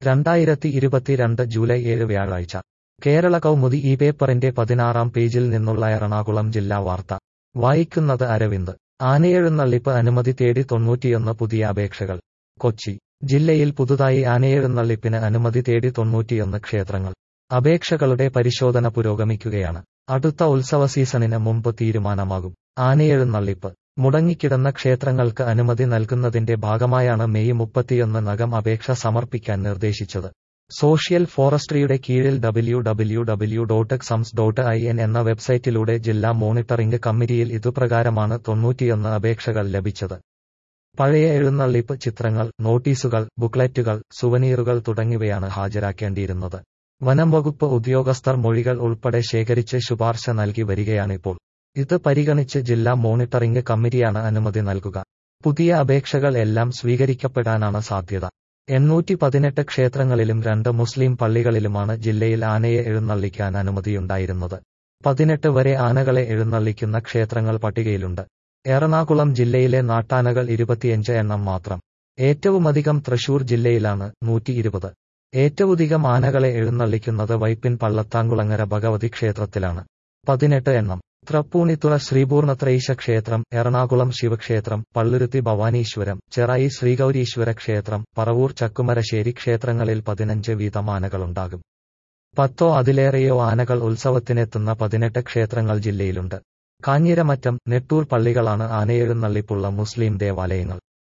രണ്ടായിരത്തി ഇരുപത്തിരണ്ട് ജൂലൈ ഏഴ് വ്യാഴാഴ്ച കേരള കൗമുദി ഈ പേപ്പറിന്റെ പതിനാറാം പേജിൽ നിന്നുള്ള എറണാകുളം ജില്ലാ വാർത്ത വായിക്കുന്നത് അരവിന്ദ് ആനയെഴുന്നള്ളിപ്പ് അനുമതി തേടി തൊണ്ണൂറ്റിയൊന്ന് പുതിയ അപേക്ഷകൾ കൊച്ചി ജില്ലയിൽ പുതുതായി ആനയെഴുന്നള്ളിപ്പിന് അനുമതി തേടി തൊണ്ണൂറ്റിയൊന്ന് ക്ഷേത്രങ്ങൾ അപേക്ഷകളുടെ പരിശോധന പുരോഗമിക്കുകയാണ് അടുത്ത ഉത്സവ സീസണിന് മുമ്പ് തീരുമാനമാകും ആനയെഴുന്നള്ളിപ്പ് മുടങ്ങിക്കിടന്ന ക്ഷേത്രങ്ങൾക്ക് അനുമതി നൽകുന്നതിന്റെ ഭാഗമായാണ് മെയ് മുപ്പത്തിയൊന്ന് നകം അപേക്ഷ സമർപ്പിക്കാൻ നിർദ്ദേശിച്ചത് സോഷ്യൽ ഫോറസ്ട്രിയുടെ കീഴിൽ W W W dot exams dot I N എന്ന വെബ്സൈറ്റിലൂടെ ജില്ലാ മോണിറ്ററിംഗ് കമ്മിറ്റിയിൽ ഇതുപ്രകാരമാണ് തൊണ്ണൂറ്റിയൊന്ന് അപേക്ഷകൾ ലഭിച്ചത് പഴയ എഴുന്നള്ളിപ്പ് ചിത്രങ്ങൾ നോട്ടീസുകൾ ബുക്ക്ലെറ്റുകൾ സുവനീറുകൾ തുടങ്ങിയവയാണ് ഹാജരാക്കേണ്ടിയിരുന്നത് വനം വകുപ്പ് ഉദ്യോഗസ്ഥർ മൊഴികൾ ഉൾപ്പെടെ ശേഖരിച്ച് ശുപാർശ നൽകി വരികയാണിപ്പോൾ ഇത് പരിഗണിച്ച് ജില്ലാ മോണിറ്ററിംഗ് കമ്മിറ്റിയാണ് അനുമതി നൽകുക പുതിയ അപേക്ഷകൾ എല്ലാം സ്വീകരിക്കപ്പെടാനാണ് സാധ്യത എണ്ണൂറ്റി പതിനെട്ട് ക്ഷേത്രങ്ങളിലും രണ്ട് മുസ്ലിം പള്ളികളിലുമാണ് ജില്ലയിൽ ആനയെ എഴുന്നള്ളിക്കാൻ അനുമതിയുണ്ടായിരുന്നത് പതിനെട്ട് വരെ ആനകളെ എഴുന്നള്ളിക്കുന്ന ക്ഷേത്രങ്ങൾ പട്ടികയിലുണ്ട് എറണാകുളം ജില്ലയിലെ നാട്ടാനകൾ ഇരുപത്തിയഞ്ച് എണ്ണം മാത്രം ഏറ്റവുമധികം തൃശൂർ ജില്ലയിലാണ് നൂറ്റി ഇരുപത് ഏറ്റവുമധികം ആനകളെ എഴുന്നള്ളിക്കുന്നത് വൈപ്പിൻ പള്ളത്താങ്കുളങ്ങര ഭഗവതി ക്ഷേത്രത്തിലാണ് പതിനെട്ട് എണ്ണം തൃപ്പൂണിത്തുറ ശ്രീപൂർണത്രയീശ ക്ഷേത്രം എറണാകുളം ശിവക്ഷേത്രം പള്ളുരുത്തി ഭവാനീശ്വരം ചെറായി ശ്രീഗൗരീശ്വര ക്ഷേത്രം പറവൂർ ചക്കുമരശ്ശേരി ക്ഷേത്രങ്ങളിൽ പതിനഞ്ച് വീതം ആനകളുണ്ടാകും പത്തോ അതിലേറെയോ ആനകൾ ഉത്സവത്തിനെത്തുന്ന പതിനെട്ട് ക്ഷേത്രങ്ങൾ ജില്ലയിലുണ്ട് കാഞ്ഞിരമറ്റം നെട്ടൂർ പള്ളികളാണ് ആനയെഴുന്നള്ളിപ്പുള്ള മുസ്ലിം ദേവാലയങ്ങൾ